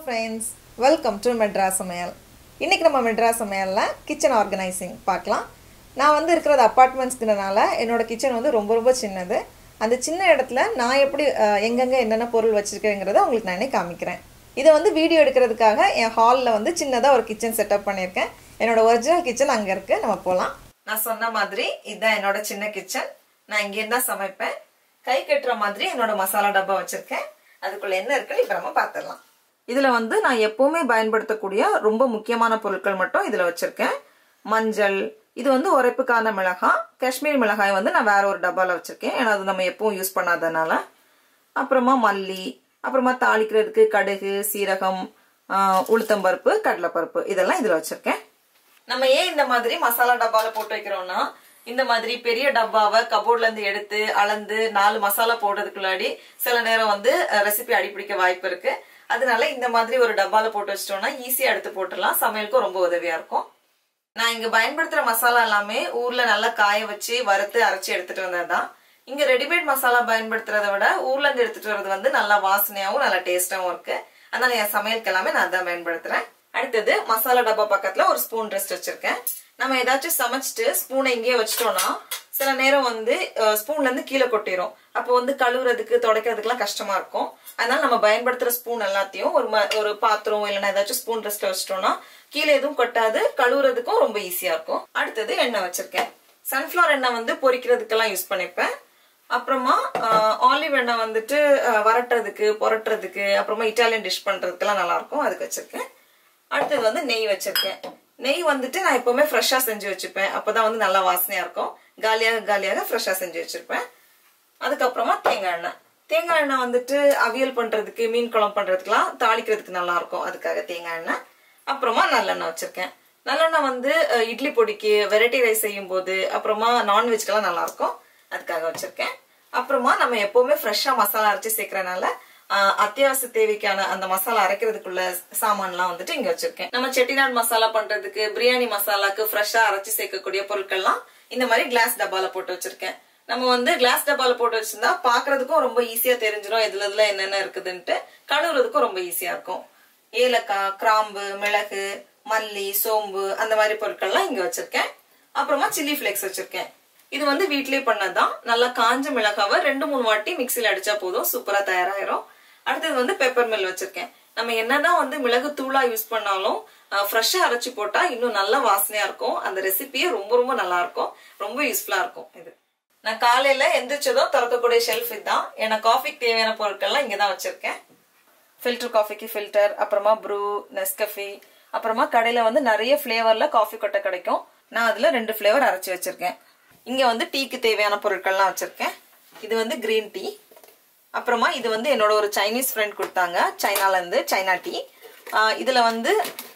friends welcome to Madras சமையல் இன்றைக்கி நம்ம மெட்ராஸ் சமையலில் கிச்சன் ஆர்கனைசிங் பார்க்கலாம் நான் வந்து இருக்கிறது அப்பார்ட்மெண்ட்ஸ்ங்கிறனால என்னோட கிச்சன் வந்து ரொம்ப ரொம்ப சின்னது அந்த சின்ன இடத்துல நான் எப்படி அஹ், எங்கெங்கே என்னென்ன பொருள் வச்சுருக்கேங்கிறத உங்களுக்கு நானே காமிக்கிறேன் இதை வந்து வீடியோ எடுக்கிறதுக்காக என் ஹாலில் வந்து சின்னதாக ஒரு கிச்சன் செட்டப் பண்ணியிருக்கேன் என்னோட ஒரிஜினல் கிச்சன் அங்கே இருக்குது நம்ம போகலாம் நான் சொன்ன மாதிரி இதுதான் என்னோட சின்ன கிச்சன் நான் இங்கேருந்து தான் சமைப்பேன் கை கட்டுற மாதிரி என்னோட மசாலா டப்பா வச்சிருக்கேன் அதுக்குள்ள என்ன இருக்குன்னு இப்ப நம்ம பார்த்துடலாம் இதுல வந்து நான் எப்பவுமே பயன்படுத்தக்கூடிய ரொம்ப முக்கியமான பொருட்கள் மட்டும் இதுல வச்சிருக்கேன் மஞ்சள் இது வந்து உரைப்புக்கான மிளகாய் காஷ்மீர் மிளகாய் வந்து நான் வேற ஒரு டப்பால வச்சிருக்கேன் ஏன்னா அது நம்ம எப்பவும் யூஸ் பண்ணாதனால அப்புறமா மல்லி அப்புறமா தாளிக்கிறதுக்கு கடுகு சீரகம் ஆஹ், உளுத்தம்பருப்பு கடலைப்பருப்பு இதெல்லாம் இதுல வச்சிருக்கேன் நம்ம ஏன் இந்த மாதிரி மசாலா டப்பால போட்டு வைக்கிறோம்னா இந்த மாதிரி பெரிய டப்பாவை கபோர்ட்ல இருந்து எடுத்து அளந்து நாலு மசாலா போடுறதுக்குள்ளாடி சில நேரம் வந்து ரெசிபி அடிப்பிடிக்க வாய்ப்பு இருக்கு அதனால இந்த மாதிரி ஒரு டப்பால போட்டு வச்சிட்டோம்னா ஈஸியா எடுத்து போட்டுடலாம் சமையலுக்கும் ரொம்ப உதவியா இருக்கும் நான் இங்க பயன்படுத்துற மசாலா எல்லாமே ஊர்ல நல்லா காய வச்சு வறுத்து அரைச்சு எடுத்துட்டு வந்ததுதான் இங்க ரெடிமேட் மசாலா பயன்படுத்துறத விட ஊர்ல இருந்து எடுத்துட்டு வர்றது வந்து நல்லா வாசனையாவும் நல்லா டேஸ்டாவும் இருக்கு அதனால என் சமையலுக்கு எல்லாமே நான் தான் பயன்படுத்துறேன் அடுத்தது மசாலா டப்பா பக்கத்துல ஒரு ஸ்பூன் ரெஸ்ட் வச்சிருக்கேன் நம்ம ஏதாச்சும் சமைச்சிட்டு ஸ்பூனை இங்கேயே வச்சிட்டோம்னா சில நேரம் வந்து ஸ்பூன்ல இருந்து கீழே கொட்டிரும் அப்போ வந்து கழுவுறதுக்கு துடைக்கிறதுக்குலாம் கஷ்டமா இருக்கும் அதனால நம்ம பயன்படுத்துற ஸ்பூன் எல்லாத்தையும் ஒரு ம- ஒரு பாத்திரம் இல்லைன்னா ஏதாச்சும் ஸ்பூன் ரெஸ்ட்ல வச்சிட்டோம்னா கீழே எதுவும் கொட்டாது கழுவுறதுக்கும் ரொம்ப ஈஸியா இருக்கும் அடுத்தது எண்ணெய் வச்சிருக்கேன் சன்ஃபிளவர் எண்ணெய் வந்து பொரிக்கிறதுக்கெல்லாம் யூஸ் பண்ணிப்பேன் அப்புறமா ஆலிவ் எண்ணெய் வந்துட்டு அஹ், வரட்டுறதுக்கு புரட்டுறதுக்கு அப்புறமா இட்டாலியன் டிஷ் பண்றதுக்கெல்லாம் நல்லா இருக்கும் அதுக்கு வச்சிருக்கேன் அடுத்தது வந்து நெய் வச்சிருக்கேன் நெய் வந்துட்டு நான் எப்பவுமே ஃப்ரெஷ்ஷா செஞ்சு வச்சுப்பேன் அப்பதான் வந்து நல்லா வாசனையா இருக்கும் காலியாக காலியாக ஃப்ரெஷ்ஷா செஞ்சு வச்சிருப்பேன் அதுக்கப்புறமா தேங்காய் எண்ணெய் தேங்காய் எண்ணெய் வந்துட்டு அவியல் பண்றதுக்கு மீன் குழம்பு பண்றதுக்குலாம் தாளிக்கிறதுக்கு நல்லா இருக்கும் அதுக்காக தேங்காய் எண்ணெய் அப்புறமா நல்லெண்ணெய் வச்சிருக்கேன் நல்லெண்ணெய் வந்து அஹ், இட்லி பொடிக்கு வெரைட்டி ரைஸ் செய்யும் போது அப்புறமா நான்வெஜ்க்கெல்லாம் நல்லா இருக்கும் அதுக்காக வச்சிருக்கேன் அப்புறமா நம்ம எப்பவுமே ஃப்ரெஷ்ஷா மசாலா அரைச்சு சேர்க்கறனால ஆஹ், அத்தியாவசிய தேவைக்கான அந்த மசாலா அரைக்கிறதுக்குள்ள சாமான்லாம் வந்துட்டு இங்க வச்சிருக்கேன் நம்ம செட்டிநாடு மசாலா பண்றதுக்கு பிரியாணி மசாலாக்கு ஃப்ரெஷ்ஷா அரைச்சு சேர்க்கக்கூடிய பொருட்கள்லாம் இந்த மாதிரி கிளாஸ் டப்பால போட்டு வச்சிருக்கேன் நம்ம வந்து கிளாஸ் டப்பால போட்டு வச்சிருந்தா பாக்குறதுக்கும் ரொம்ப ஈஸியா தெரிஞ்சிடும் எதுல எதுல என்னென்ன இருக்குதுன்ட்டு கழுவுறதுக்கும் ரொம்ப ஈஸியா இருக்கும் ஏலக்காய் கிராம்பு மிளகு மல்லி சோம்பு அந்த மாதிரி பொருட்கள்லாம் இங்க வச்சிருக்கேன் அப்புறமா சில்லி ஃபிளேக்ஸ் வச்சிருக்கேன் இது வந்து வீட்லயே பண்ணதுதான் நல்லா காஞ்ச மிளகாவை ரெண்டு மூணு வாட்டி மிக்சில அடிச்சா போதும் சூப்பரா தயாராயிரும் அடுத்தது வந்து பெப்பர் மில் வச்சிருக்கேன் நம்ம என்னதான் வந்து மிளகு தூளா யூஸ் பண்ணாலும் ஃப்ரெஷ்ஷா அரைச்சு போட்டா இன்னும் நல்ல வாசனையா இருக்கும் அந்த ரெசிபியே ரொம்ப ரொம்ப நல்லா இருக்கும் ரொம்ப யூஸ்ஃபுல்லா இருக்கும் இது நான் காலையில எந்திரிச்சதும் திறக்கக்கூடிய ஷெல்ஃப் இதுதான் எனக்கு காஃபிக்கு தேவையான பொருட்கள்லாம் இங்கதான் வச்சிருக்கேன் ஃபில்டர் காஃபிக்கு ஃபில்டர் அப்புறமா ப்ரூ நெஸ்கஃபி அப்புறமா கடையில வந்து நிறைய ஃப்ளேவர்ல காஃபி கொட்டை கிடைக்கும் நான் அதுல ரெண்டு ஃப்ளேவர் அரைச்சு வச்சிருக்கேன் இங்க வந்து டீக்கு தேவையான பொருட்கள்லாம் வச்சிருக்கேன் இது வந்து கிரீன் டீ அப்புறமா இது வந்து என்னோட ஒரு சைனீஸ் ஃப்ரெண்ட் கொடுத்தாங்க சைனால இருந்து சைனா டீ ஆஹ் இதுல வந்து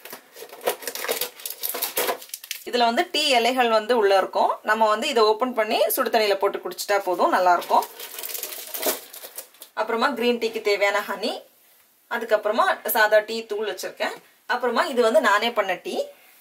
இதுல வந்து டீ இலைகள் வந்து உள்ள இருக்கும் நம்ம வந்து இதை ஓபன் பண்ணி சுடு தண்ணியில போட்டு குடிச்சிட்டா போதும் நல்லா இருக்கும் அப்புறமா கிரீன் டீக்கு தேவையான ஹனி அதுக்கப்புறமா சாதா டீ தூள் வச்சிருக்கேன் அப்புறமா இது வந்து நானே பண்ண டீ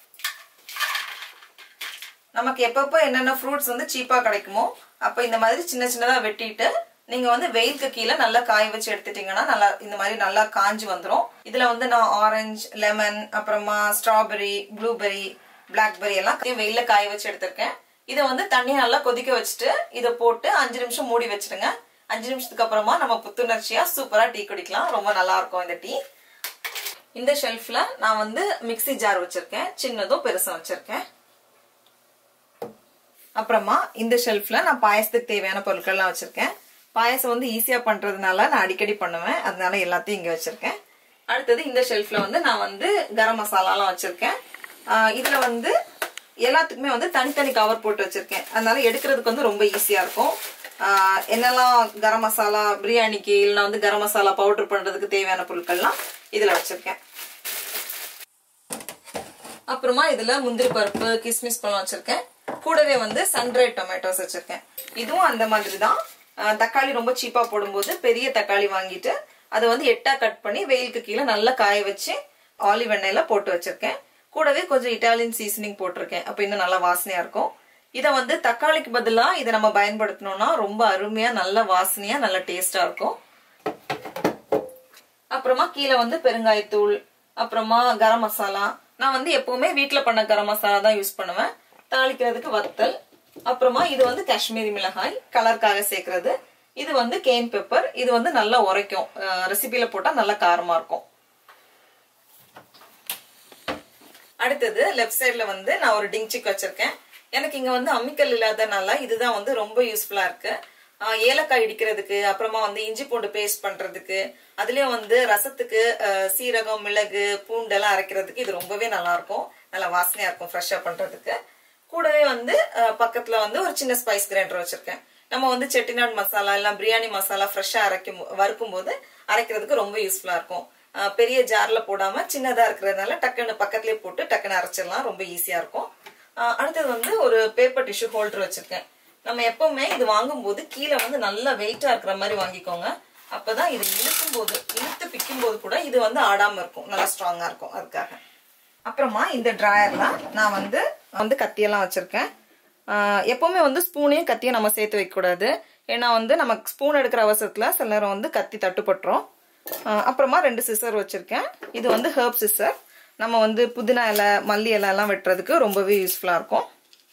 நமக்கு எப்பப்போ என்னென்ன ஃப்ரூட்ஸ் வந்து சீப்பா கிடைக்குமோ அப்ப இந்த மாதிரி சின்ன சின்னதா வெட்டிட்டு நீங்க வந்து வெயிலுக்கு கீழே நல்லா காய வச்சு எடுத்துட்டீங்கன்னா நல்லா இந்த மாதிரி நல்லா காஞ்சு வந்துரும் இதுல வந்து நான் ஆரஞ்சு லெமன் அப்புறமா ஸ்ட்ராபெரி ப்ளூபெரி பிளாக்பெரி எல்லாம் வெயில்ல காய வச்சு எடுத்திருக்கேன் இதை வந்து தண்ணியை நல்லா கொதிக்க வச்சுட்டு இதை போட்டு அஞ்சு நிமிஷம் மூடி வச்சிடுங்க அஞ்சு நிமிஷத்துக்கு அப்புறமா நம்ம புத்துணர்ச்சியா சூப்பரா டீ குடிக்கலாம் ரொம்ப நல்லா இருக்கும் இந்த டீ இந்த ஷெல்ஃப்ல நான் வந்து மிக்ஸி ஜார் வச்சிருக்கேன் சின்னதும் பெருசும் வச்சிருக்கேன் அப்புறமா இந்த ஷெல்ஃப்ல நான் பாயசத்துக்கு தேவையான பொருட்கள்லாம் வச்சிருக்கேன் பாயசம் வந்து ஈஸியா பண்றதுனால நான் அடிக்கடி பண்ணுவேன் அதனால எல்லாத்தையும் இங்க வச்சிருக்கேன் அடுத்தது இந்த ஷெல்ஃப்ல வந்து நான் வந்து கரம் மசாலாலாம் வச்சிருக்கேன் ஆஹ் இதுல வந்து எல்லாத்துக்குமே வந்து தனித்தனி கவர் போட்டு வச்சிருக்கேன் அதனால எடுக்கிறதுக்கு வந்து ரொம்ப ஈஸியா இருக்கும் ஆஹ் என்னெல்லாம் கரம் மசாலா பிரியாணிக்கு இல்லைன்னா வந்து கரம் மசாலா பவுடர் பண்றதுக்கு தேவையான பொருட்கள்லாம் இதுல வச்சிருக்கேன் அப்புறமா இதுல முந்திரி பருப்பு கிஸ்மிஸ் பழம் வச்சிருக்கேன் கூடவே வந்து சன்ட்ரைட் டொமேட்டோஸ் வச்சிருக்கேன் இதுவும் அந்த மாதிரி தான் அஹ் தக்காளி ரொம்ப சீப்பா போடும்போது பெரிய தக்காளி வாங்கிட்டு அதை வந்து எட்டா கட் பண்ணி வெயிலுக்கு கீழே நல்லா காய வச்சு ஆலிவ் எண்ணெயில போட்டு வச்சிருக்கேன் கூடவே கொஞ்சம் இட்டாலியன் சீசனிங் போட்டிருக்கேன் அப்ப இன்னும் நல்லா வாசனையா இருக்கும் இதை வந்து தக்காளிக்கு பதிலா இதை நம்ம பயன்படுத்தினோம்னா ரொம்ப அருமையா நல்ல வாசனையா நல்ல டேஸ்டா இருக்கும் அப்புறமா கீழே வந்து பெருங்காயத்தூள் அப்புறமா கரம் மசாலா நான் வந்து எப்பவுமே வீட்ல பண்ண கரம் மசாலா தான் யூஸ் பண்ணுவேன் தாளிக்கிறதுக்கு வத்தல் அப்புறமா இது வந்து காஷ்மீரி மிளகாய் கலருக்காக சேர்க்கறது இது வந்து கேன் பெப்பர் இது வந்து நல்லா உரைக்கும் ரெசிபியில போட்டா நல்லா காரமா இருக்கும் அடுத்தது லெஃப்ட் சைடுல வந்து நான் ஒரு டிங்சிக் வச்சிருக்கேன் எனக்கு இங்க வந்து அம்மிக்கல் இல்லாதனால இதுதான் வந்து ரொம்ப யூஸ்ஃபுல்லா இருக்கு ஆஹ் ஏலக்காய் இடிக்கிறதுக்கு அப்புறமா வந்து இஞ்சி பூண்டு பேஸ்ட் பண்றதுக்கு அதுலயும் வந்து ரசத்துக்கு ஆஹ் சீரகம் மிளகு பூண்டெல்லாம் அரைக்கிறதுக்கு இது ரொம்பவே நல்லா இருக்கும் நல்லா வாசனையா இருக்கும் ஃப்ரெஷ்ஷா பண்றதுக்கு கூடவே வந்து ஆஹ் பக்கத்துல வந்து ஒரு சின்ன ஸ்பைஸ் கிரைண்டர் வச்சிருக்கேன் நம்ம வந்து செட்டிநாடு மசாலா எல்லாம் பிரியாணி மசாலா ஃப்ரெஷ்ஷா அரைக்கும் வறுக்கும் போது அரைக்கிறதுக்கு ரொம்ப யூஸ்ஃபுல்லா இருக்கும் ஆஹ் பெரிய ஜார்ல போடாம சின்னதா இருக்கிறதுனால டக்குன்னு பக்கத்துலயே போட்டு டக்குன்னு அரைச்சிடலாம் ரொம்ப ஈஸியா இருக்கும் ஆஹ் அடுத்தது வந்து ஒரு பேப்பர் டிஷ்யூ ஹோல்டர் வச்சிருக்கேன் நம்ம எப்பவுமே இது வாங்கும்போது கீழே வந்து நல்லா வெயிட்டா இருக்கிற மாதிரி வாங்கிக்கோங்க அப்பதான் இது இழுக்கும் போது இழுத்து பிக்கும் போது கூட இது வந்து ஆடாம இருக்கும் நல்லா ஸ்ட்ராங்கா இருக்கும் அதுக்காக அப்புறமா இந்த டிராயர்ல நான் வந்து வந்து கத்தியெல்லாம் வச்சிருக்கேன் ஆஹ் எப்பவுமே வந்து ஸ்பூனையும் கத்தியும் நம்ம சேர்த்து வைக்கக்கூடாது ஏன்னா வந்து நம்ம ஸ்பூன் எடுக்கிற அவசரத்துல சில நேரம் வந்து கத்தி தட்டுப்பட்டுரும் ஆஹ் அப்புறமா ரெண்டு சிசர் வச்சிருக்கேன் இது வந்து ஹர்ப் சிசர் நம்ம வந்து புதினா இலை மல்லி இலை எல்லாம் வெட்டுறதுக்கு ரொம்பவே யூஸ்ஃபுல்லா இருக்கும்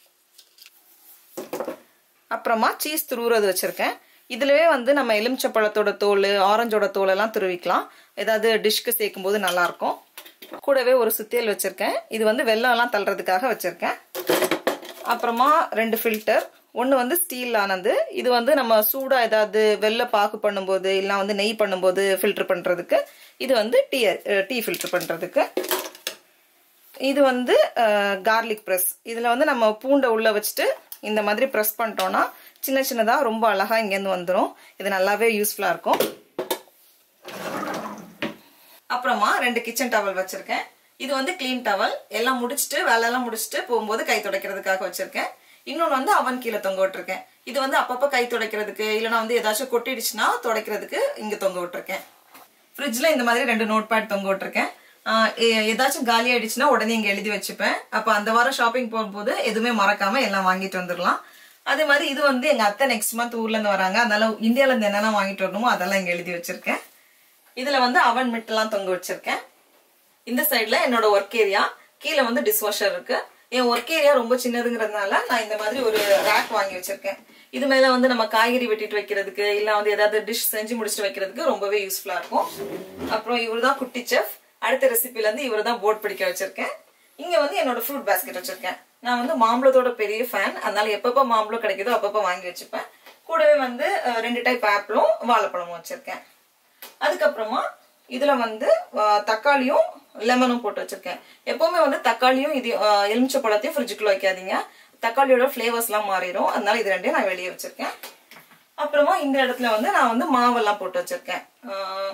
அப்புறமா சீஸ் துருவுறது வச்சிருக்கேன் இதுலவே வந்து நம்ம எலுமிச்சப்பழத்தோட தோல் ஆரஞ்சோட தோல் எல்லாம் துருவிக்கலாம் ஏதாவது டிஷ்க்கு சேர்க்கும் போது நல்லா இருக்கும் கூடவே ஒரு சுத்தியல் வச்சிருக்கேன் இது வந்து வெள்ளம் எல்லாம் தள்ளுறதுக்காக வச்சிருக்கேன் அப்புறமா ரெண்டு ஃபில்டர் ஒன்று வந்து ஸ்டீல் ஆனது இது வந்து நம்ம சூடாக ஏதாவது வெள்ளை பாகு பண்ணும்போது இல்லை வந்து நெய் பண்ணும்போது ஃபில்டர் பண்ணுறதுக்கு இது வந்து டீ டீ ஃபில்டர் பண்ணுறதுக்கு இது வந்து கார்லிக் ப்ரெஸ் இதில் வந்து நம்ம பூண்டை உள்ளே வச்சுட்டு இந்த மாதிரி ப்ரெஸ் பண்ணிட்டோம்னா சின்ன சின்னதாக ரொம்ப அழகாக இங்கேருந்து வந்துடும் இது நல்லாவே யூஸ்ஃபுல்லாக இருக்கும் அப்புறமா ரெண்டு கிச்சன் டவல் வச்சிருக்கேன் இது வந்து க்ளீன் டவல் எல்லாம் முடிச்சுட்டு வேலையெல்லாம் முடிச்சுட்டு போகும்போது கை துடைக்கிறதுக்காக வச்சிருக்கேன் இன்னொன்று வந்து அவன் கீழே தொங்க விட்டுருக்கேன் இது வந்து அப்பப்போ கை துடைக்கிறதுக்கு இல்லைனா வந்து ஏதாச்சும் கொட்டிடுச்சுன்னா துடைக்கிறதுக்கு இங்கே தொங்க விட்டுருக்கேன் ஃப்ரிட்ஜில் இந்த மாதிரி ரெண்டு நோட் பேட் தொங்க விட்டுருக்கேன் ஏதாச்சும் காலி ஆயிடுச்சுன்னா உடனே இங்கே எழுதி வச்சுப்பேன் அப்போ அந்த வாரம் ஷாப்பிங் போகும்போது எதுவுமே மறக்காம எல்லாம் வாங்கிட்டு வந்துடலாம் அதே மாதிரி இது வந்து எங்க அத்தை நெக்ஸ்ட் மந்த் ஊர்ல இருந்து வராங்க அதனால இந்தியால இருந்து என்னென்ன வாங்கிட்டு வரணுமோ அதெல்லாம் இங்க எழுதி வச்சிருக்கேன் இதுல வந்து அவன் மிட்டெல்லாம் தொங்க வச்சிருக்கேன் இந்த சைட்ல என்னோட ஒர்க் ஏரியா கீழே வந்து டிஷ்வாஷர் இருக்கு என் ஒர்க் ஏரியா ரொம்ப சின்னதுங்கிறதுனால நான் இந்த மாதிரி ஒரு ரேக் வாங்கி வச்சிருக்கேன் இது மேல வந்து நம்ம காய்கறி வெட்டிட்டு வைக்கிறதுக்கு இல்ல வந்து ஏதாவது டிஷ் செஞ்சு முடிச்சுட்டு வைக்கிறதுக்கு ரொம்பவே யூஸ்ஃபுல்லா இருக்கும் அப்புறம் இவர் தான் குட்டி செஃப் அடுத்த ரெசிபில இருந்து இவர் தான் போர்ட் பிடிக்க வச்சிருக்கேன் இங்க வந்து என்னோட ஃப்ரூட் பேஸ்கெட் வச்சிருக்கேன் நான் வந்து மாம்பழத்தோட பெரிய ஃபேன் அதனால எப்பப்போ மாம்பழம் கிடைக்குதோ அப்பப்போ வாங்கி வச்சுப்பேன் கூடவே வந்து அஹ், ரெண்டு டைப் ஆப்பிளும் வாழைப்பழமும் வச்சிருக்கேன் அதுக்கப்புறமா இதுல வந்து அஹ், தக்காளியும் லெமனும் போட்டு வச்சிருக்கேன் எப்பவுமே வந்து தக்காளியும் இது அஹ், எலுமிச்சை பழத்தையும் ஃப்ரிட்ஜுக்குள்ள வைக்காதீங்க தக்காளியோட ஃபிளேவர்ஸ்லாம் மாறிடும் அதனால இது ரெண்டையும் நான் வெளியே வச்சிருக்கேன் அப்புறமா இந்த இடத்துல வந்து நான் வந்து மாவெல்லாம் போட்டு வச்சிருக்கேன் அஹ்,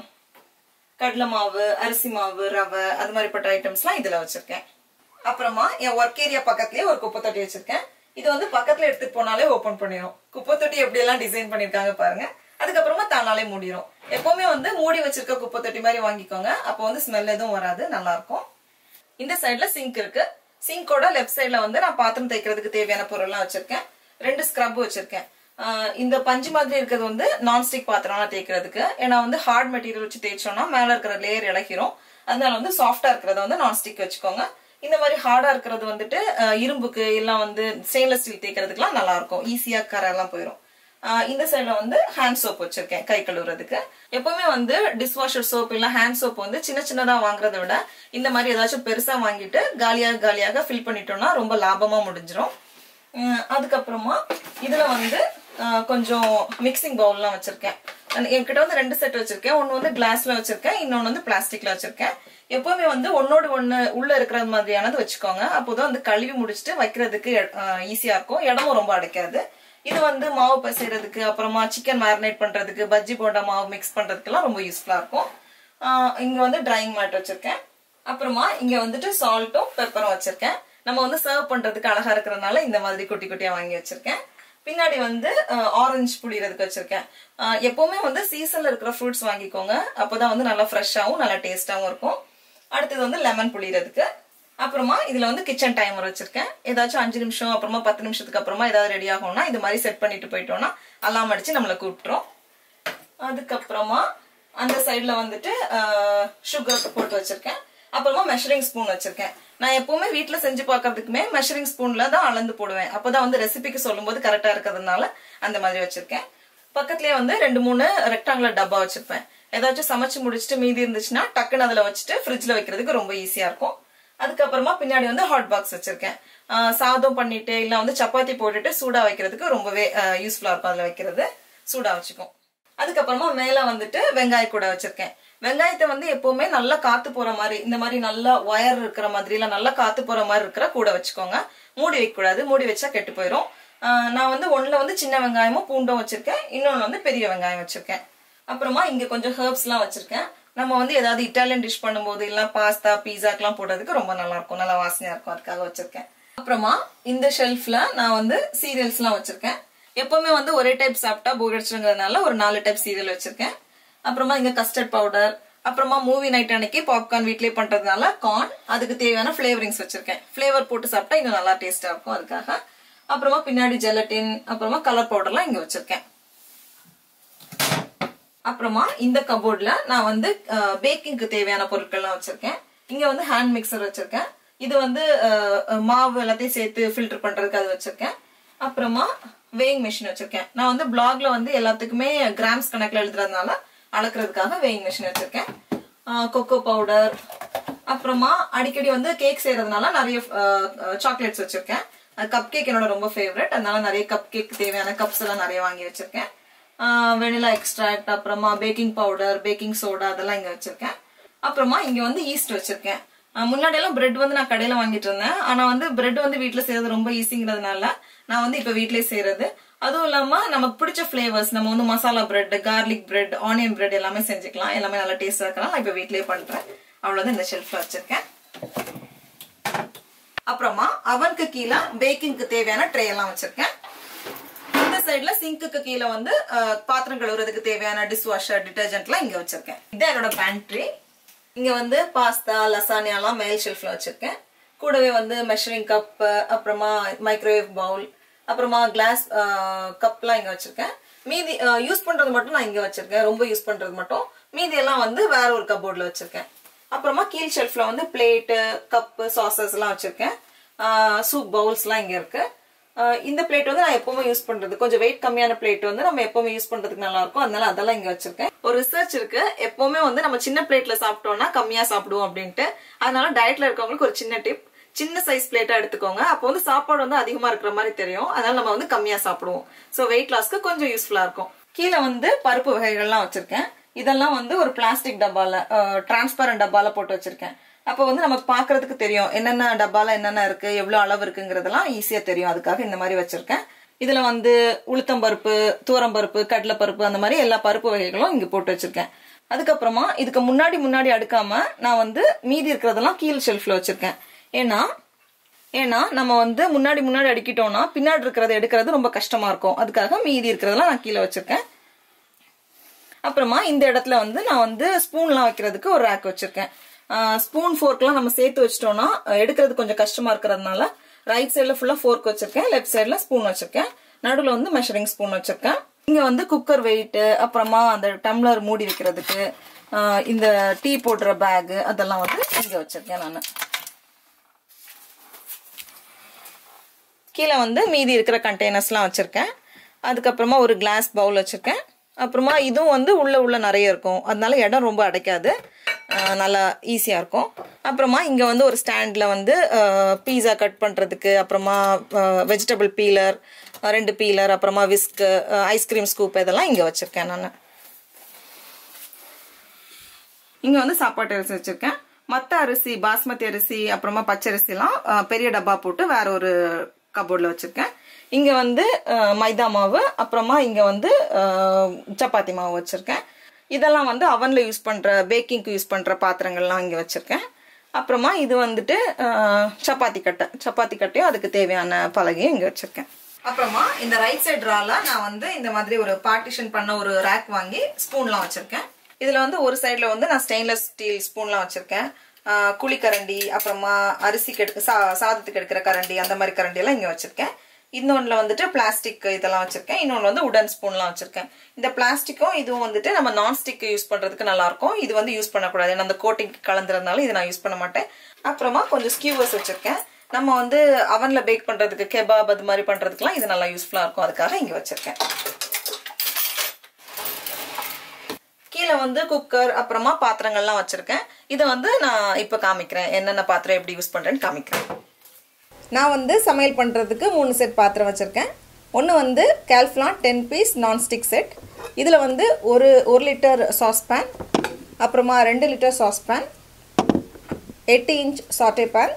கடலை மாவு அரிசி மாவு ரவை அது மாதிரிப்பட்ட ஐட்டம்ஸ்லாம் இதுல வச்சிருக்கேன் அப்புறமா என் ஒர்க் ஏரியா பக்கத்துலயே ஒரு குப்பை தொட்டி வச்சிருக்கேன் இது வந்து பக்கத்துல எடுத்துட்டு போனாலே ஓபன் பண்ணிடும் குப்பை தொட்டி எப்படி எல்லாம் டிசைன் பண்ணிருக்காங்க பாருங்க அதுக்கப்புறமா தானாலே மூடிடும் எப்பவுமே வந்து மூடி வச்சிருக்க குப்பை தொட்டி மாதிரி வாங்கிக்கோங்க அப்போ வந்து ஸ்மெல் எதுவும் வராது நல்லா இருக்கும் இந்த சைடுல சிங்க் இருக்கு சிங்கோட லெஃப்ட் சைடுல வந்து நான் பாத்திரம் தேய்க்கிறதுக்கு தேவையான பொருள்லாம் வச்சிருக்கேன் ரெண்டு ஸ்க்ரப் வச்சிருக்கேன் ஆஹ் இந்த பஞ்சு மாதிரி இருக்கிறது வந்து நான்ஸ்டிக் பாத்திரம்லாம் தேய்க்கிறதுக்கு ஏன்னா வந்து ஹார்ட் மெட்டீரியல் வச்சு தேய்ச்சோம்னா மேல இருக்கிற லேயர் இളகிரும் அதனால வந்து சாஃப்டா இருக்கிறத வந்து நான்ஸ்டிக் வச்சுக்கோங்க இந்த மாதிரி ஹார்டா இருக்கிறது வந்துட்டு ஆஹ் இரும்புக்கு எல்லாம் வந்து ஸ்டெயின்லெஸ் ஸ்டீல் தேய்க்கிறதுக்குலாம் நல்லா இருக்கும் ஈஸியா கரெல்லாம் போயிடும் ஆஹ் இந்த சைடுல வந்து ஹேண்ட் சோப் வச்சிருக்கேன் கை கழுவுறதுக்கு எப்பவுமே வந்து டிஷ் வாஷர் சோப் இல்ல ஹேண்ட் சோப் வந்து சின்ன சின்னதா வாங்குறதை விட இந்த மாதிரி ஏதாச்சும் பெருசா வாங்கிட்டு காலியாக காலியாக ஃபில் பண்ணிட்டோம்னா ரொம்ப லாபமா முடிஞ்சிரும் உம் அதுக்கப்புறமா இதுல வந்து ஆஹ் கொஞ்சம் மிக்சிங் பவுல்லாம் வச்சிருக்கேன் நான் என்கிட்ட வந்து ரெண்டு செட் வச்சிருக்கேன் ஒன்னு வந்து கிளாஸ்ல வச்சிருக்கேன் இன்னொன்னு வந்து பிளாஸ்டிக்ல வச்சிருக்கேன் எப்பவுமே வந்து ஒன்னோடு ஒண்ணு உள்ள இருக்கிற மாதிரியானது வச்சுக்கோங்க அப்போதான் வந்து கழுவி முடிச்சுட்டு வைக்கிறதுக்கு ஈஸியா இருக்கும் இடமும் ரொம்ப அடைக்காது இது வந்து மாவு பசைறதுக்கு அப்புறமா சிக்கன் மேரினேட் பண்றதுக்கு பஜ்ஜி போண்டா மாவு மிக்ஸ் பண்றதுக்கெல்லாம் ரொம்ப யூஸ்ஃபுல்லா இருக்கும் ஆஹ் இங்க வந்து ட்ரைங் மேட் வச்சிருக்கேன் அப்புறமா இங்க வந்துட்டு சால்ட்டும் பெப்பரும் வச்சிருக்கேன் நம்ம வந்து சர்வ் பண்றதுக்கு அழகா இருக்கிறதுனால இந்த மாதிரி குட்டி குட்டியா வாங்கி வச்சிருக்கேன் பின்னாடி வந்து ஆரஞ்சு புளியறதுக்கு வச்சிருக்கேன் ஆஹ் எப்பவுமே வந்து சீசன்ல இருக்கிற ஃப்ரூட்ஸ் வாங்கிக்கோங்க அப்பதான் வந்து நல்லா ஃப்ரெஷ்ஷாவும் நல்லா டேஸ்டாவும் இருக்கும் அடுத்தது வந்து லெமன் புளியறதுக்கு அப்புறமா இதுல வந்து கிச்சன் டைமர் வச்சிருக்கேன் ஏதாச்சும் அஞ்சு நிமிஷம் அப்புறமா பத்து நிமிஷத்துக்கு அப்புறமா ஏதாவது ரெடி ஆகும்னா இது மாதிரி செட் பண்ணிட்டு போயிட்டோம்னா அலாம் அடிச்சு நம்மளை கூப்பிட்டுரும் அதுக்கப்புறமா அந்த சைடுல வந்துட்டு சுகர் போட்டு வச்சிருக்கேன் அப்புறமா மெஷரிங் ஸ்பூன் வச்சிருக்கேன் நான் எப்பவுமே வீட்ல செஞ்சு பார்க்கறதுக்குமே மெஷரிங் ஸ்பூன்ல தான் அளந்து போடுவேன் அப்பதான் வந்து ரெசிபிக்கு சொல்லும்போது கரெக்டா இருக்கிறதுனால அந்த மாதிரி வச்சிருக்கேன் பக்கத்துலயே வந்து ரெண்டு மூணு ரெக்டாங்குலர் டப்பா வச்சிருப்பேன் ஏதாச்சும் சமைச்சு முடிச்சுட்டு மீதி இருந்துச்சுன்னா டக்குன்னு அதுல வச்சுட்டு ஃப்ரிட்ஜ்ல வைக்கிறதுக்கு ரொம்ப ஈஸியா இருக்கும் அதுக்கப்புறமா பின்னாடி வந்து ஹாட் பாக்ஸ் வச்சிருக்கேன் ஆஹ் சாதம் பண்ணிட்டு இல்ல வந்து சப்பாத்தி போட்டுட்டு சூடா வைக்கிறதுக்கு ரொம்பவே யூஸ்ஃபுல்லா இருக்கும் அதுல வைக்கிறது சூடா வச்சுக்கும் அதுக்கப்புறமா மேல வந்துட்டு வெங்காய கூட வச்சிருக்கேன் வெங்காயத்தை வந்து எப்பவுமே நல்லா காத்து போற மாதிரி இந்த மாதிரி நல்லா ஒயர் இருக்கிற மாதிரி இல்ல நல்லா காத்து போற மாதிரி இருக்கிற கூட வச்சுக்கோங்க மூடி வைக்க கூடாது மூடி வச்சா கெட்டு போயிடும் ஆஹ் நான் வந்து ஒண்ணுல வந்து சின்ன வெங்காயமும் பூண்டும் வச்சிருக்கேன் இன்னொன்னு வந்து பெரிய வெங்காயம் வச்சிருக்கேன் அப்புறமா இங்க கொஞ்சம் ஹெர்ப்ஸ் எல்லாம் வச்சிருக்கேன் நம்ம வந்து ஏதாவது இட்டாலியன் டிஷ் பண்ணும்போது இல்ல பாஸ்தா பீஸாக்கெல்லாம் போடுறதுக்கு ரொம்ப நல்லா இருக்கும் நல்லா வாசனையா இருக்கும் அதுக்காக வச்சிருக்கேன் அப்புறமா இந்த ஷெல்ஃப்ல நான் வந்து சீரியல்ஸ் எல்லாம் வச்சிருக்கேன் எப்பவுமே வந்து ஒரே டைப் சாப்பிட்டா போர் அடிச்சுங்கிறதுனால ஒரு நாலு டைப் சீரியல் வச்சிருக்கேன் அப்புறமா இங்க கஸ்டர்ட் பவுடர் அப்புறமா மூவி நைட் அன்னைக்கு பாப்கார்ன் வீட்லயே பண்றதுனால கார்ன் அதுக்கு தேவையான ஃபிளேவரிங்ஸ் வச்சிருக்கேன் ஃபிளேவர் போட்டு சாப்பிட்டா இன்னும் நல்லா டேஸ்டா இருக்கும் அதுக்காக அப்புறமா பின்னாடி ஜெலட்டின் அப்புறமா கலர் பவுடர்லாம் இங்க வச்சிருக்கேன் அப்புறமா இந்த கபோர்ட்ல நான் வந்து பேக்கிங்க்கு தேவையான பொருட்கள்லாம் வச்சிருக்கேன் இங்க வந்து ஹேண்ட் மிக்சர் வச்சிருக்கேன் இது வந்து அஹ், அஹ், மாவு எல்லாத்தையும் சேர்த்து ஃபில்டர் பண்றதுக்கு அது வச்சிருக்கேன் அப்புறமா வேயிங் மிஷின் வச்சிருக்கேன் நான் வந்து பிளாக்ல வந்து எல்லாத்துக்குமே கிராம்ஸ் கணக்குல எழுதுறதுனால அளக்குறதுக்காக வேயிங் மிஷின் வச்சிருக்கேன் கொக்கோ பவுடர் அப்புறமா அடிக்கடி வந்து கேக் செய்யறதுனால நிறைய சாக்லேட்ஸ் வச்சிருக்கேன் கப் கேக் என்னோட ரொம்ப ஃபேவரட் அதனால நிறைய கப் கேக் தேவையான கப்ஸ் எல்லாம் நிறைய வாங்கி வச்சிருக்கேன் வெனிலா எக்ஸ்ட்ராக்ட் அப்புறமா பேக்கிங் பவுடர் பேக்கிங் சோடா அதெல்லாம் இங்க வச்சிருக்கேன் அப்புறமா இங்க வந்து ஈஸ்ட் வச்சிருக்கேன் அஹ் முன்னாடி எல்லாம் பிரெட் வந்து நான் கடையில வாங்கிட்டு இருந்தேன் ஆனா வந்து பிரெட் வந்து வீட்ல செய்யறது ரொம்ப ஈஸிங்கிறதுனால நான் வந்து இப்ப வீட்லயே செய்யறது அதுவும் இல்லாம நமக்கு பிடிச்ச ஃபிளேவர்ஸ் நம்ம வந்து masala bread garlic bread onion bread எல்லாமே செஞ்சுக்கலாம் எல்லாமே நல்லா டேஸ்டா இருக்கலாம் நான் இப்ப வீட்லயே பண்றேன் அவ்வளவுதான் இந்த ஷெல்ஃப்ல வச்சிருக்கேன் அப்புறமா அவனுக்கு கீழே பேக்கிங்க்கு தேவையான ட்ரே எல்லாம் வச்சிருக்கேன் இந்த சைடுல சிங்க்குக்கு கீழே வந்து அஹ், பாத்திரம் கழுவுறதுக்கு தேவையான டிஷ் வாஷர் டிட்டர்ஜென்ட்லாம் இங்க வச்சிருக்கேன் இதான் என்னோட பேண்ட்ரி இங்க வந்து பாஸ்தா லசானியாலாம் மேல் ஷெல்ஃப்ல வச்சிருக்கேன் கூடவே வந்து மெஷரிங் கப் அப்புறமா மைக்ரோவேவ் பவுல் அப்புறமா கிளாஸ் கப்லாம் இங்க வச்சிருக்கேன் மீதி யூஸ் பண்றது மட்டும் நான் இங்க வச்சிருக்கேன் ரொம்ப யூஸ் பண்றது மட்டும் மீதி எல்லாம் வந்து வேற ஒரு கபோர்ட்ல வச்சிருக்கேன் அப்புறமா கீழ் ஷெல்ஃப்ல வந்து பிளேட்டு கப்பு சாசஸ் எல்லாம் வச்சிருக்கேன் சூப் பவுல்ஸ்லாம் இங்க இருக்கு ஆஹ் இந்த பிளேட் வந்து நான் எப்பவுமே யூஸ் பண்றது கொஞ்சம் வெயிட் கம்மியான பிளேட் வந்து நம்ம எப்பவுமே யூஸ் பண்றதுக்கு நல்லா இருக்கும் அதனால அதெல்லாம் இங்க வச்சிருக்கேன் ஒரு ரிசர்ச் இருக்கு எப்பவுமே வந்து நம்ம சின்ன பிளேட்ல சாப்பிட்டோம்னா கம்மியா சாப்பிடுவோம் அப்படின்ட்டு அதனால டயட்ல இருக்கவங்களுக்கு ஒரு சின்ன டிப் சின்ன சைஸ் பிளேட்டா எடுத்துக்கோங்க அப்போ வந்து சாப்பாடு வந்து அதிகமா இருக்கிற மாதிரி தெரியும் அதனால நம்ம வந்து கம்மியா சாப்பிடுவோம் சோ வெயிட் லாஸ்க்கு கொஞ்சம் யூஸ்ஃபுல்லா இருக்கும் கீழே வந்து பருப்பு வகைகள்லாம் வச்சிருக்கேன் இதெல்லாம் வந்து ஒரு பிளாஸ்டிக் டப்பால டிரான்ஸ்பரண்ட் டப்பால போட்டு வச்சிருக்கேன் அப்போ வந்து நமக்கு பாக்குறதுக்கு தெரியும் என்னென்ன டப்பால என்னென்ன இருக்கு எவ்வளவு அளவு இருக்குங்கிறதெல்லாம் ஈஸியா தெரியும் அதுக்காக இந்த மாதிரி வச்சிருக்கேன் இதுல வந்து உளுத்தம் பருப்பு தூரம் பருப்பு கடலை பருப்பு அந்த மாதிரி எல்லா பருப்பு வகைகளும் இங்க போட்டு வச்சிருக்கேன் அதுக்கப்புறமா இதுக்கு முன்னாடி முன்னாடி அடுக்காம நான் வந்து மீதி இருக்கிறதெல்லாம் கீழ் ஷெல்ஃப்ல வச்சிருக்கேன் ஏன்னா ஏன்னா நம்ம வந்து முன்னாடி முன்னாடி அடிக்கிட்டோம்னா பின்னாடி இருக்கிறத எடுக்கிறது ரொம்ப கஷ்டமா இருக்கும் அதுக்காக மீதி இருக்கிறதெல்லாம் நான் கீழே வச்சிருக்கேன் அப்புறமா இந்த இடத்துல வந்து நான் வந்து ஸ்பூன்லாம் வைக்கிறதுக்கு ஒரு ரேக் வச்சிருக்கேன் ஸ்பூன் ஃபோர்க்லாம் நம்ம சேர்த்து வச்சிட்டோம்னா அஹ், எடுக்கிறது கொஞ்சம் கஷ்டமா இருக்கிறதுனால ரைட் சைடுல ஃபுல்லா ஃபோர்க் வச்சிருக்கேன் லெஃப்ட் சைடுல ஸ்பூன் வச்சிருக்கேன் நடுவுல வந்து மெஷரிங் ஸ்பூன் வச்சிருக்கேன் இங்க வந்து குக்கர் வெயிட் அப்புறமா அந்த டம்ளர் மூடி வைக்கிறதுக்கு அஹ், இந்த டீ போடுற பேக் அதெல்லாம் வந்து இங்க வச்சிருக்கேன் நான் கீழே வந்து மீதி இருக்கிற கண்டெய்னர்ஸ்லாம் வச்சிருக்கேன் அதுக்கப்புறமா ஒரு கிளாஸ் பவுல் வச்சிருக்கேன் அப்புறமா இதுவும் வந்து உள்ள உள்ள நிறைய இருக்கும் அதனால இடம் ரொம்ப அடைக்காது அஹ் நல்லா ஈஸியாக இருக்கும் அப்புறமா இங்கே வந்து ஒரு ஸ்டாண்டில் வந்து பீஸா கட் பண்ணுறதுக்கு அப்புறமா வெஜிடபிள் பீலர் ரெண்டு பீலர் அப்புறமா விஸ்க்கு ஐஸ்கிரீம் ஸ்கூப் இதெல்லாம் இங்கே வச்சுருக்கேன் நான் இங்க வந்து சாப்பாட்டு அரிசி வச்சிருக்கேன் மத்த அரிசி பாஸ்மதி அரிசி அப்புறமா பச்சரிசி எல்லாம் அஹ், பெரிய டப்பா போட்டு வேற ஒரு கபோர்ட்ல வச்சிருக்கேன் இங்க வந்து அஹ், மைதா மாவு அப்புறமா இங்க வந்து அஹ், சப்பாத்தி மாவு வச்சிருக்கேன் இதெல்லாம் வந்து அவன்ல யூஸ் பண்ற பேக்கிங்க்கு யூஸ் பண்ற பாத்திரங்கள்லாம் இங்க வச்சிருக்கேன் அப்புறமா இது வந்துட்டு அஹ், சப்பாத்தி கட்டை சப்பாத்தி கட்டையும் அதுக்கு தேவையான பலகையும் இங்க வச்சிருக்கேன் அப்புறமா இந்த ரைட் சைடு ட்ரால நான் வந்து இந்த மாதிரி ஒரு பார்ட்டிஷன் பண்ண ஒரு ரேக் வாங்கி ஸ்பூன்லாம் வச்சிருக்கேன் இதுல வந்து ஒரு சைடுல வந்து நான் ஸ்டெயின்லெஸ் ஸ்டீல் ஸ்பூன்லாம் வச்சிருக்கேன் ஆஹ் குழி கரண்டி அப்புறமா அரிசிக்கு எடுக்க சா சாதத்துக்கு எடுக்கிற கரண்டி அந்த மாதிரி கரண்டி எல்லாம் இங்க வச்சிருக்கேன் இன்னொன்றில் வந்துட்டு பிளாஸ்டிக் இதெல்லாம் வச்சுருக்கேன் இன்னொன்று வந்து உடன் ஸ்பூன்லாம் வச்சுருக்கேன் இந்த பிளாஸ்டிக்கும் இதுவும் வந்துட்டு நம்ம நான்ஸ்டிக் யூஸ் பண்ணுறதுக்கு நல்லாயிருக்கும் இது வந்து யூஸ் பண்ணக்கூடாது ஏன்னா அந்த கோட்டிங் கலந்துறதுனால இதை நான் யூஸ் பண்ண மாட்டேன் அப்புறமா கொஞ்சம் ஸ்கியூவர்ஸ் வச்சுருக்கேன் நம்ம வந்து அவனில் பேக் பண்ணுறதுக்கு கெபாப் அது மாதிரி பண்ணுறதுக்குலாம் இது நல்லா யூஸ்ஃபுல்லாக இருக்கும் அதுக்காக இங்கே வச்சுருக்கேன் கீழே வந்து குக்கர் அப்புறமா பாத்திரங்கள்லாம் வச்சுருக்கேன் இதை வந்து நான் இப்போ காமிக்கிறேன் என்னென்ன பாத்திரம் எப்படி யூஸ் பண்ணுறேன்னு காமிக்கிறேன் நான் வந்து சமையல் பண்ணுறதுக்கு மூணு செட் பாத்திரம் வச்சுருக்கேன் ஒன்று வந்து Calphalon ten piece nonstick set இதில் வந்து ஒரு ஒரு லிட்டர் சாஸ்பேன் அப்புறமா ரெண்டு லிட்டர் சாஸ்பேன் எட்டு இன்ச் சாட்டே பேன்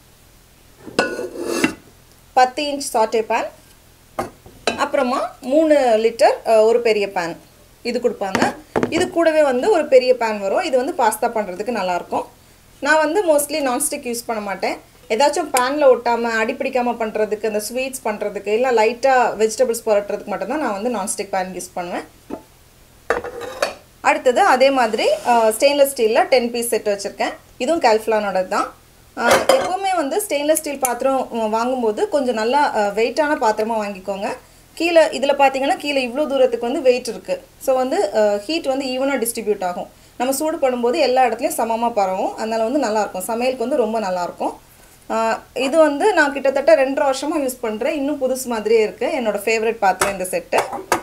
பத்து இன்ச் சாட்டே பேன் அப்புறமா மூணு லிட்டர் ஒரு பெரிய பேன் இது கொடுப்பாங்க இது கூடவே வந்து ஒரு பெரிய பேன் வரும் இது வந்து பாஸ்தா பண்ணுறதுக்கு நல்லாயிருக்கும் நான் வந்து மோஸ்ட்லி நான்ஸ்டிக் யூஸ் பண்ண மாட்டேன் ஏதாச்சும் பேனில் ஒட்டாமல் அடிப்பிடிக்காமல் பண்ணுறதுக்கு அந்த ஸ்வீட்ஸ் பண்ணுறதுக்கு இல்லை லைட்டாக வெஜிடபிள்ஸ் புரட்டுறதுக்கு மட்டும்தான் நான் வந்து நான்ஸ்டிக் பேன் யூஸ் பண்ணுவேன் அடுத்தது அதே மாதிரி ஸ்டெயின்லெஸ் ஸ்டீலில் டென் பீஸ் செட் வச்சுருக்கேன் இதுவும் கேல்ஃப்லானோட தான் எப்போவுமே வந்து ஸ்டெயின்லெஸ் ஸ்டீல் பாத்திரம் வாங்கும்போது கொஞ்சம் நல்லா வெயிட்டான பாத்திரமாக வாங்கிக்கோங்க கீழே இதில் பார்த்தீங்கன்னா கீழே இவ்வளோ தூரத்துக்கு வந்து வெயிட் இருக்குது ஸோ வந்து ஹீட் வந்து ஈவனாக டிஸ்ட்ரிபியூட் ஆகும் நம்ம சூடு பண்ணும்போது எல்லா இடத்துலையும் சமமாக பரவும் அதனால் வந்து நல்லாயிருக்கும் சமையலுக்கு வந்து ரொம்ப நல்லாயிருக்கும் இது வந்து நான் கிட்டத்தட்ட ரெண்டரை வருஷமாக யூஸ் பண்ணுறேன் இன்னும் புதுசு மாதிரியே இருக்குது என்னோடய ஃபேவரட் பாத்திரம் இந்த செட்டு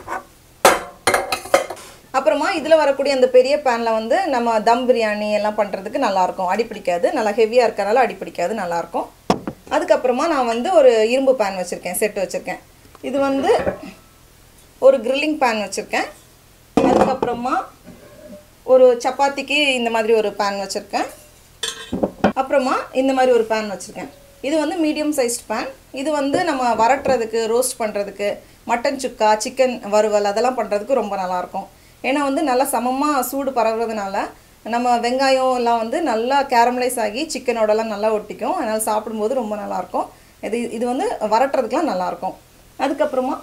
அப்புறமா இதில் வரக்கூடிய அந்த பெரிய பேனில் வந்து நம்ம தம் பிரியாணி எல்லாம் பண்ணுறதுக்கு நல்லாயிருக்கும் அடிப்பிடிக்காது நல்லா ஹெவியாக இருக்கனால அடிப்பிடிக்காது நல்லாயிருக்கும் அதுக்கப்புறமா நான் வந்து ஒரு இரும்பு பேன் வச்சுருக்கேன் செட்டு வச்சுருக்கேன் இது வந்து ஒரு கிரில்லிங் பேன் வச்சுருக்கேன் அதுக்கப்புறமா ஒரு சப்பாத்திக்கு இந்த மாதிரி ஒரு பேன் வச்சுருக்கேன் அப்புறமா இந்த மாதிரி ஒரு பேன் வச்சுருக்கேன் இது வந்து மீடியம் சைஸ்ட் பேன் இது வந்து நம்ம வரட்டுறதுக்கு ரோஸ்ட் பண்ணுறதுக்கு மட்டன் சுக்கா சிக்கன் வறுவல் அதெல்லாம் பண்ணுறதுக்கு ரொம்ப நல்லாயிருக்கும் ஏன்னா வந்து நல்லா சமமாக சூடு பரவுறதுனால நம்ம வெங்காயம் எல்லாம் வந்து நல்லா கேரமலைஸ் ஆகி சிக்கனோடலாம் நல்லா ஒட்டிக்கும் அதனால் சாப்பிடும்போது ரொம்ப நல்லாயிருக்கும் இது இது வந்து வரட்டுறதுக்குலாம் நல்லாயிருக்கும் அதுக்கப்புறமா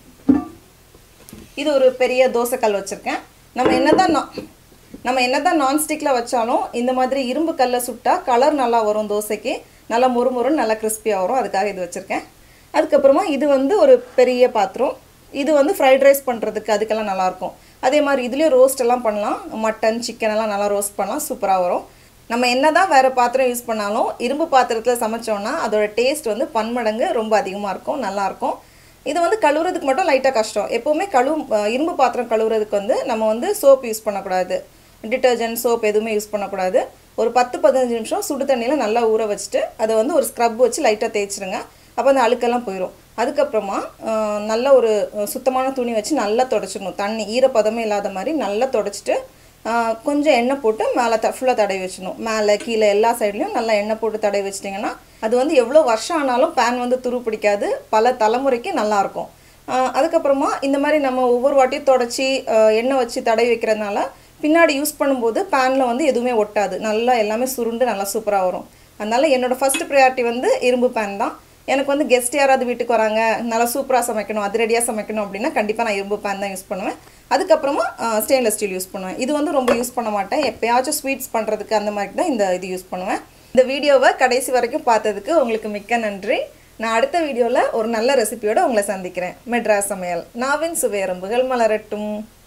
இது ஒரு பெரிய தோசைக்கல் வச்சுருக்கேன் நம்ம என்ன தான் நம்ம என்ன தான் நான்ஸ்டிக்கில் வச்சாலும் இந்த மாதிரி இரும்பு கல்லை சுட்டால் கலர் நல்லா வரும் தோசைக்கு நல்லா மொறுமொறுன்னு நல்லா கிறிஸ்பியாக வரும் அதுக்காக இது வச்சுருக்கேன் அதுக்கப்புறமா இது வந்து ஒரு பெரிய பாத்திரம் இது வந்து ஃப்ரைட் ரைஸ் பண்ணுறதுக்கு அதுக்கெல்லாம் நல்லாயிருக்கும் அதே மாதிரி இதுலேயும் ரோஸ்ட் எல்லாம் பண்ணலாம் மட்டன் சிக்கன் எல்லாம் நல்லா ரோஸ்ட் பண்ணலாம் சூப்பராக வரும் நம்ம என்ன தான் வேறு பாத்திரம் யூஸ் பண்ணாலும் இரும்பு பாத்திரத்தில் சமைச்சோன்னா அதோட டேஸ்ட் வந்து பன்மடங்கு ரொம்ப அதிகமாக இருக்கும் நல்லாயிருக்கும் இது வந்து கழுவுறதுக்கு மட்டும் லைட்டாக கஷ்டம் எப்போவுமே கழு இரும்பு பாத்திரம் கழுவுறதுக்கு வந்து நம்ம வந்து சோப் யூஸ் பண்ணக்கூடாது டிட்டர்ஜென்ட் சோப் எதுவுமே யூஸ் பண்ணக்கூடாது ஒரு பத்து பதினஞ்சு நிமிஷம் சுடு தண்ணியில் நல்லா ஊற வச்சுட்டு அதை வந்து ஒரு ஸ்க்ரப் வச்சு லைட்டாக தேய்ச்சிருங்க அப்போ அந்த அழுக்கெல்லாம் போயிடும் அதுக்கப்புறமா நல்ல ஒரு சுத்தமான துணி வச்சு நல்லா தொடச்சிடணும் தண்ணி ஈரப்பதமே இல்லாத மாதிரி நல்லா தொடச்சிட்டு கொஞ்சம் எண்ணெய் போட்டு மேலே த ஃபுல்லாக தடவி வச்சிடணும் மேலே கீழே எல்லா சைட்லேயும் நல்லா எண்ணெய் போட்டு தடவி வச்சிட்டிங்கன்னா அது வந்து எவ்வளோ வருஷம் ஆனாலும் பேன் வந்து துரு பிடிக்காது பல தலைமுறைக்கு நல்லாயிருக்கும் அதுக்கப்புறமா இந்த மாதிரி நம்ம ஒவ்வொரு வாட்டியும் தொடச்சி எண்ணெய் வச்சு தடவி வைக்கிறதுனால பின்னாடி யூஸ் பண்ணும்போது பேனில் வந்து எதுவுமே ஒட்டாது நல்லா எல்லாமே சுருண்டு நல்லா சூப்பராக வரும் அதனால் என்னோடய ஃபஸ்ட் ப்ரையாரிட்டி வந்து இரும்பு பேன் தான் எனக்கு வந்து கெஸ்ட் யாராவது வீட்டுக்கு வராங்க நல்லா சூப்பராக சமைக்கணும் அதிரடியாக சமைக்கணும் அப்படின்னா கண்டிப்பாக நான் இரும்பு பேன் தான் யூஸ் பண்ணுவேன் அதுக்கப்புறமா ஸ்டெயின்லெஸ் ஸ்டீல் யூஸ் பண்ணுவேன் இது வந்து ரொம்ப யூஸ் பண்ண மாட்டேன் எப்பயாச்சும் ஸ்வீட்ஸ் பண்ணுறதுக்கு அந்த மாதிரி தான் இந்த இது யூஸ் பண்ணுவேன் இந்த வீடியோவை கடைசி வரைக்கும் பார்த்ததுக்கு உங்களுக்கு மிக்க நன்றி நான் அடுத்த வீடியோவில் ஒரு நல்ல ரெசிபியோடு உங்களை சந்திக்கிறேன் மெட்ராஸ் சமையல் நாவின் சுவையரம்புகள் மலரட்டும்